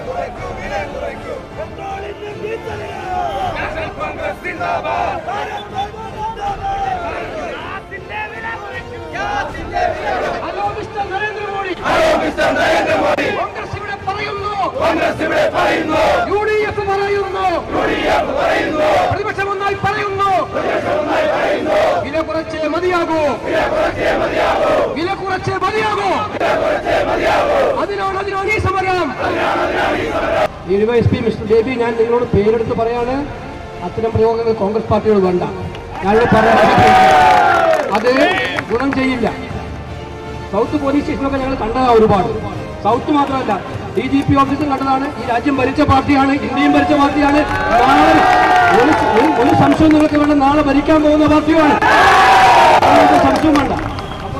hello mister Narendra Modi Congress ഇവിടെ പറയുന്നു U D F പറയുന്നു പ്രതിപക്ഷം ഒന്നായി പറയുന്നു വില കുറച്ചേ മതിയാകൂ വില കുറച്ചേ മതിയാകൂ അതിനാണ് അതിനാണ് ഈ സമരം എസ് പി മിസ്റ്റർ ബേബി ഞാൻ നിങ്ങളോട് പേരെടുത്ത് പറയാണ് അത്തരം പ്രയോഗങ്ങൾ കോൺഗ്രസ് പാർട്ടിയോട് വേണ്ട ഞാനിവിടെ പറയാൻ അത് ഗുണം ചെയ്യില്ല സൗത്ത് പോലീസ് സ്റ്റേഷനൊക്കെ ഞങ്ങൾ കണ്ടതാണ് ഒരുപാട് സൗത്ത് മാത്രമല്ല ഡി ജി പി ഓഫീസും കണ്ടതാണ് ഈ രാജ്യം ഭരിച്ച പാർട്ടിയാണ് ഇന്ത്യയും ഭരിച്ച പാർട്ടിയാണ് നാളെ ഒരു ഒരു- ഒരു സംശയം നിങ്ങൾക്ക് വേണ്ട നാളെ ഭരിക്കാൻ പോകുന്ന പാർട്ടിയാണ് അതിനൊരു സംശയം വേണ്ട അപ്പൊ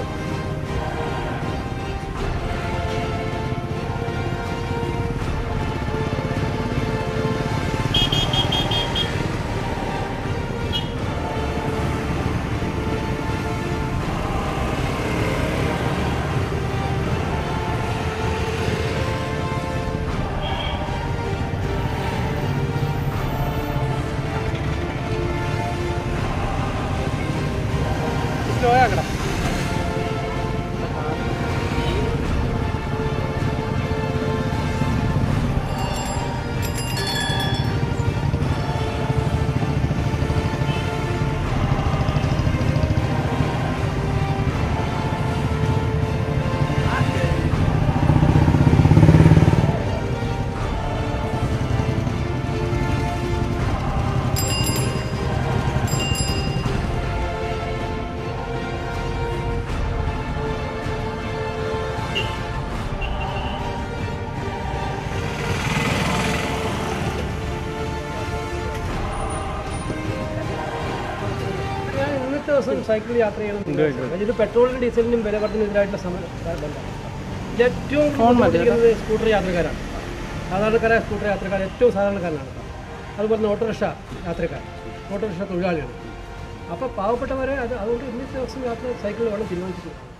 ഞാൻ ഇന്നത്തെ ദിവസം സൈക്കിൾ യാത്ര ചെയ്യണം ഇത് പെട്രോളിനും ഡീസലിനും വില വർദ്ധനത്തിനായിട്ടുള്ള സമരം ബന്ധമാണ് ഇതിൽ ഏറ്റവും ബുദ്ധിമുട്ടിയിരിക്കുന്നത് സ്കൂട്ടർ യാത്രക്കാരാണ് സാധാരണക്കാരായ സ്കൂട്ടർ യാത്രക്കാർ ഏറ്റവും സാധാരണക്കാരനാണ് അതുപോലെ തന്നെ ഓട്ടോറിക്ഷ യാത്രക്കാർ ഓട്ടോറിക്ഷ തൊഴിലാളികൾ അപ്പോൾ പാവപ്പെട്ടവരെ അത് അതുകൊണ്ട് ഇന്നത്തെ ദിവസം യാത്ര സൈക്കിൾ വേണം തീരുമാനിച്ചിട്ടുണ്ട്